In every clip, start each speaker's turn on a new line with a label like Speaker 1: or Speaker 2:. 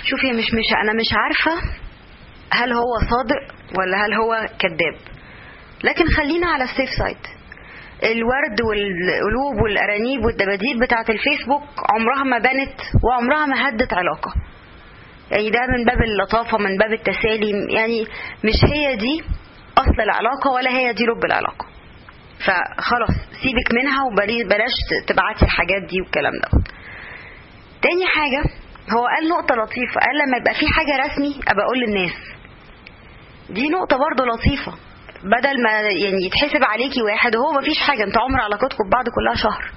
Speaker 1: شوفي مش مش انا مش عارفه هل هو صادق ولا هل هو كذاب لكن خلينا على السيف سايد الورد والقلوب والارانيب والدباديب بتاعه الفيسبوك عمرها ما بنت وعمرها ما هدت علاقه يعني ده من باب اللطافه من باب التسالي يعني مش هي دي اصل العلاقه ولا هي دي لب العلاقه فخلاص سيبك منها وبلاش تبعتي الحاجات دي والكلام ده تاني حاجه هو قال نقطه لطيفه قال لما يبقى في حاجه رسمي ابقى اقول للناس دي نقطه برضو لطيفه بدل ما يعني يتحسب عليكي واحد وهو مفيش حاجه انت عمر علاقتكم ببعض كلها شهر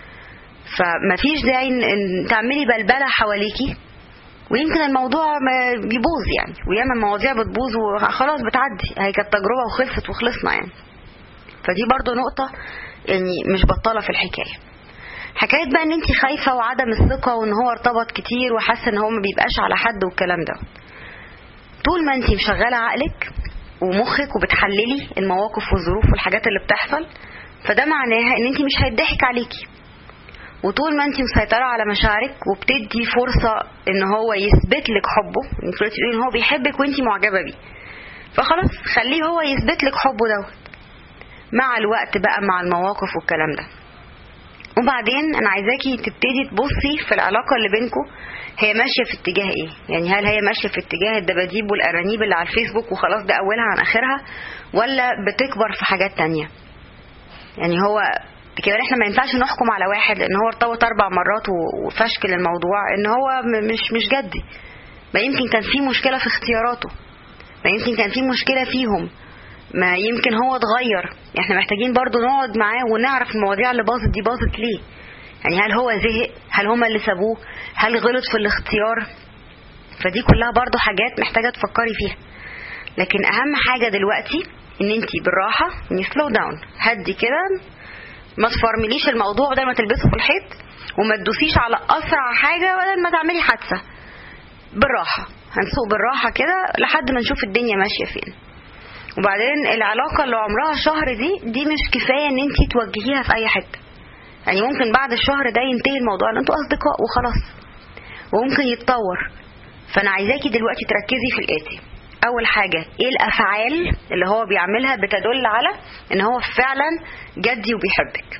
Speaker 1: فمفيش داعي ان تعملي بلبله حواليكي ويمكن الموضوع يبوظ يعني وياما المواضيع بتبوظ وخلاص بتعدي هي كانت تجربه وخلصت وخلصنا يعني فدي برضو نقطه يعني مش بطاله في الحكايه حكايه بقى ان انت خايفه وعدم الثقه وان هو ارتبط كتير وحاسه ان هو ما بيبقاش على حد والكلام ده طول ما انت مشغله عقلك ومخك وبتحللي المواقف والظروف والحاجات اللي بتحصل فده معناها ان انت مش هيضحك عليكي وطول ما انت مسيطرة على مشاعرك وبتدي فرصة ان هو يثبت لك حبه انت تقولي ان هو بيحبك وانت معجبة بيه فخلاص خليه هو يثبت لك حبه دوت مع الوقت بقى مع المواقف والكلام ده وبعدين انا عايزاكي تبتدي تبصي في العلاقة اللي بينكم هي ماشية في اتجاه ايه يعني هل هي ماشية في اتجاه الدباديب والارانيب اللي على الفيسبوك وخلاص ده اولها عن اخرها ولا بتكبر في حاجات تانية يعني هو كده احنا ما ينفعش نحكم على واحد لان هو ارتبط اربع مرات وفشكل الموضوع ان هو مش مش جدي ما يمكن كان في مشكله في اختياراته ما يمكن كان في مشكله فيهم ما يمكن هو اتغير احنا محتاجين برضو نقعد معاه ونعرف المواضيع اللي باظت دي باظت ليه يعني هل هو زهق هل هما اللي سابوه هل غلط في الاختيار فدي كلها برضو حاجات محتاجه تفكري فيها لكن اهم حاجه دلوقتي ان انت بالراحه يعني سلو داون هدي كده ما تفرمليش الموضوع ده ما تلبسه في الحيط وما تدوسيش على اسرع حاجه بدل ما تعملي حادثه بالراحه هنسوق بالراحه كده لحد ما نشوف الدنيا ماشيه فين وبعدين العلاقه اللي عمرها شهر دي دي مش كفايه ان انت توجهيها في اي حته يعني ممكن بعد الشهر ده ينتهي الموضوع ان انتوا اصدقاء وخلاص وممكن يتطور فانا عايزاكي دلوقتي تركزي في الاتي اول حاجه ايه الافعال اللي هو بيعملها بتدل على ان هو فعلا جدي وبيحبك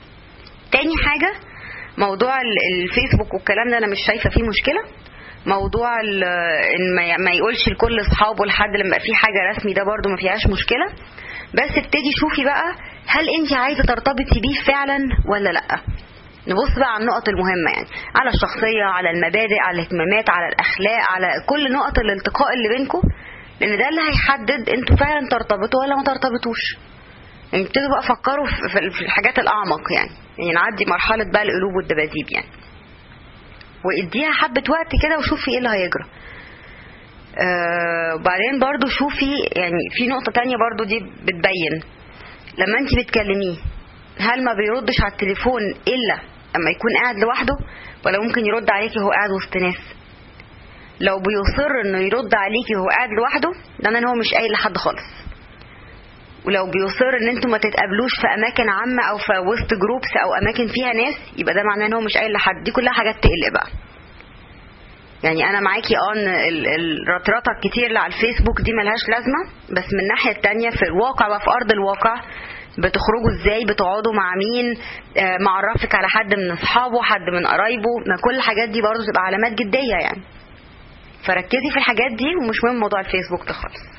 Speaker 1: تاني حاجه موضوع الفيسبوك والكلام ده انا مش شايفه فيه مشكله موضوع ان ما يقولش لكل اصحابه لحد لما في حاجه رسمي ده برده ما فيهاش مشكله بس ابتدي شوفي بقى هل انت عايزه ترتبطي بيه فعلا ولا لا نبص بقى على النقط المهمه يعني على الشخصيه على المبادئ على الاهتمامات على الاخلاق على كل نقط الالتقاء اللي بينكم لان ده اللي هيحدد انتوا فعلا ترتبطوا ولا ما ترتبطوش يعني ابتدوا بقى فكروا في الحاجات الاعمق يعني يعني نعدي مرحله بقى القلوب والدباديب يعني واديها حبه وقت كده وشوفي ايه اللي هيجرى آه وبعدين برضو شوفي يعني في نقطه تانية برضو دي بتبين لما انت بتكلميه هل ما بيردش على التليفون الا اما يكون قاعد لوحده ولا ممكن يرد عليكي وهو قاعد وسط ناس لو بيصر انه يرد عليكي وهو قاعد لوحده ده ان هو مش قايل لحد خالص ولو بيصر ان انتوا ما تتقابلوش في اماكن عامه او في وسط جروبس او اماكن فيها ناس يبقى ده معناه ان هو مش قايل لحد دي كلها حاجات تقلق بقى يعني انا معاكي اه ان الرطرطه الكتير اللي على الفيسبوك دي ملهاش لازمه بس من الناحيه التانية في الواقع بقى في ارض الواقع بتخرجوا ازاي بتقعدوا مع مين آه معرفك على حد من اصحابه حد من قرايبه ما كل الحاجات دي برضه تبقى علامات جديه يعني فركزي في الحاجات دي ومش مهم موضوع الفيسبوك ده خالص